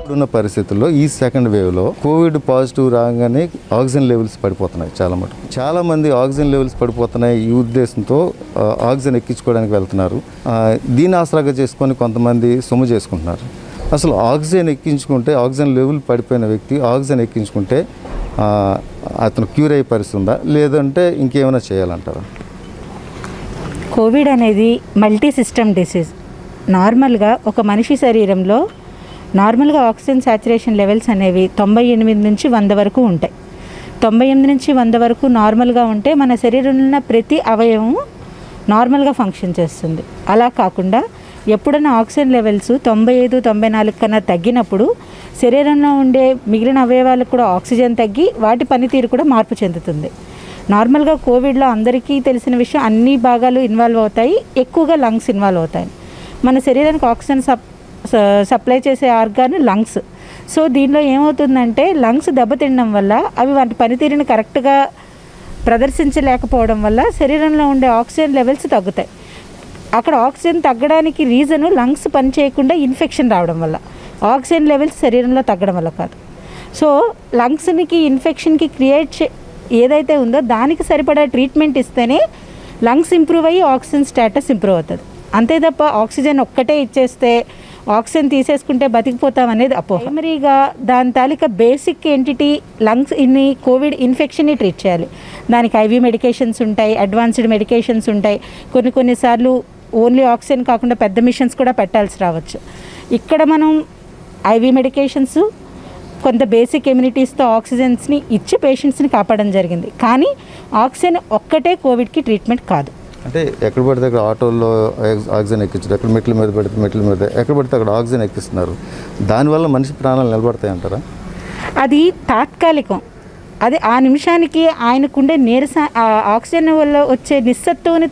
ఇప్పుడున్న పరిస్థితుల్లో ఈ సెకండ్ వేవ్లో కోవిడ్ పాజిటివ్ రాగానే ఆక్సిజన్ లెవెల్స్ పడిపోతున్నాయి చాలా మటుకు చాలా మంది ఆక్సిజన్ లెవెల్స్ పడిపోతున్నాయి ఈ ఉద్దేశంతో ఆ, ఆక్సిజన్ ఎక్కించుకోవడానికి వెళ్తున్నారు ఆ, దీన్ని ఆసరాగా చేసుకొని కొంతమంది సొమ్ము చేసుకుంటున్నారు అసలు ఆక్సిజన్ ఎక్కించుకుంటే ఆక్సిజన్ లెవెల్ పడిపోయిన వ్యక్తి ఆక్సిజన్ ఎక్కించుకుంటే ఆ, అతను క్యూర్ అయ్యే పరిస్థితి ఉందా లేదంటే ఇంకేమైనా చేయాలంటారా కోవిడ్ అనేది మల్టీ సిస్టమ్ డిసీజ్ నార్మల్గా ఒక మనిషి శరీరంలో నార్మల్గా ఆక్సిజన్ సాచురేషన్ లెవెల్స్ అనేవి తొంభై ఎనిమిది నుంచి వంద వరకు ఉంటాయి తొంభై ఎనిమిది నుంచి వంద వరకు నార్మల్గా ఉంటే మన శరీరంలో ఉన్న ప్రతి అవయవం నార్మల్గా ఫంక్షన్ చేస్తుంది అలా కాకుండా ఎప్పుడైనా ఆక్సిజన్ లెవెల్స్ తొంభై ఐదు తొంభై నాలుగు కన్నా తగ్గినప్పుడు శరీరంలో ఉండే మిగిలిన అవయవాలకు కూడా ఆక్సిజన్ తగ్గి వాటి పనితీరు కూడా మార్పు చెందుతుంది నార్మల్గా కోవిడ్లో అందరికీ తెలిసిన విషయం అన్ని భాగాలు ఇన్వాల్వ్ అవుతాయి ఎక్కువగా లంగ్స్ ఇన్వాల్వ్ అవుతాయి మన శరీరానికి ఆక్సిజన్ సప్ స- సప్లై చేసే ఆర్గాన్ లంగ్స్ సో దీనిలో ఏమవుతుందంటే లంగ్స్ దెబ్బతినడం వల్ల అవి వాటి పనితీరుని కరెక్ట్గా ప్రదర్శించలేకపోవడం వల్ల శరీరంలో ఉండే ఆక్సిజన్ లెవెల్స్ తగ్గుతాయి అక్కడ ఆక్సిజన్ తగ్గడానికి రీజను లంగ్స్ పనిచేయకుండా ఇన్ఫెక్షన్ రావడం వల్ల ఆక్సిజన్ లెవెల్స్ శరీరంలో తగ్గడం వల్ల కాదు సో లంగ్స్కి ఇన్ఫెక్షన్కి క్రియేట్ చే ఏదైతే ఉందో దానికి సరిపడా ట్రీట్మెంట్ ఇస్తేనే లంగ్స్ ఇంప్రూవ్ అయ్యి ఆక్సిజన్ స్టేటస్ ఇంప్రూవ్ అవుతుంది అంతే తప్ప ఆక్సిజన్ ఒక్కటే ఇచ్చేస్తే ఆక్సిజన్ తీసేసుకుంటే బతికిపోతాం అనేది అపో ప్రైమరీగా దాని తాలూకా బేసిక్ ఎంటిటీ లంగ్స్ ఇన్ని కోవిడ్ ఇన్ఫెక్షన్ని ట్రీట్ చేయాలి దానికి ఐవీ మెడికేషన్స్ ఉంటాయి అడ్వాన్స్డ్ మెడికేషన్స్ ఉంటాయి కొన్ని కొన్నిసార్లు ఓన్లీ ఆక్సిజన్ కాకుండా పెద్ద మిషన్స్ కూడా పెట్టాల్సి రావచ్చు ఇక్కడ మనం ఐవీ మెడికేషన్స్ కొంత బేసిక్ ఇమ్యూనిటీస్తో ఆక్సిజన్స్ని ఇచ్చి పేషెంట్స్ని కాపాడడం జరిగింది కానీ ఆక్సిజన్ ఒక్కటే కోవిడ్కి ట్రీట్మెంట్ కాదు అంటే ఎక్కడ పడితే అక్కడ ఆటోల్లో ఆక్సి- ఆక్సిజన్ ఎక్కించారు ఎక్కడ మెట్ల మీద పడితే మెట్ల మీద ఎక్కడ పడితే అక్కడ ఆక్సిజన్ ఎక్కిస్తున్నారు దానివల్ల మనిషి ప్రాణాలు నిలబడతాయి అంటారా అది తాత్కాలికం అది ఆ నిమిషానికి ఆయనకుండే నీరస ఆ ఆక్సిజన్ వల్ల వచ్చే నిస్సత్తుని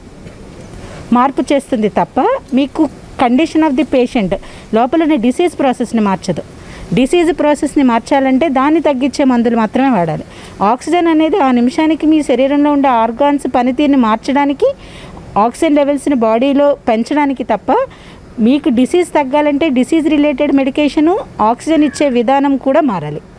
మార్పు చేస్తుంది తప్ప మీకు కండిషన్ ఆఫ్ ది పేషెంట్ లోపల ఉన్న డిసీజ్ ప్రాసెస్ని మార్చదు డిసీజ్ ప్రాసెస్ని మార్చాలంటే దాన్ని తగ్గించే మందులు మాత్రమే వాడాలి ఆక్సిజన్ అనేది ఆ నిమిషానికి మీ శరీరంలో ఉండే ఆర్గాన్స్ పనితీరుని మార్చడానికి ఆక్సిజన్ లెవెల్స్ని బాడీలో పెంచడానికి తప్ప మీకు డిసీజ్ తగ్గాలంటే డిసీజ్ రిలేటెడ్ మెడికేషను ఆక్సిజన్ ఇచ్చే విధానం కూడా మారాలి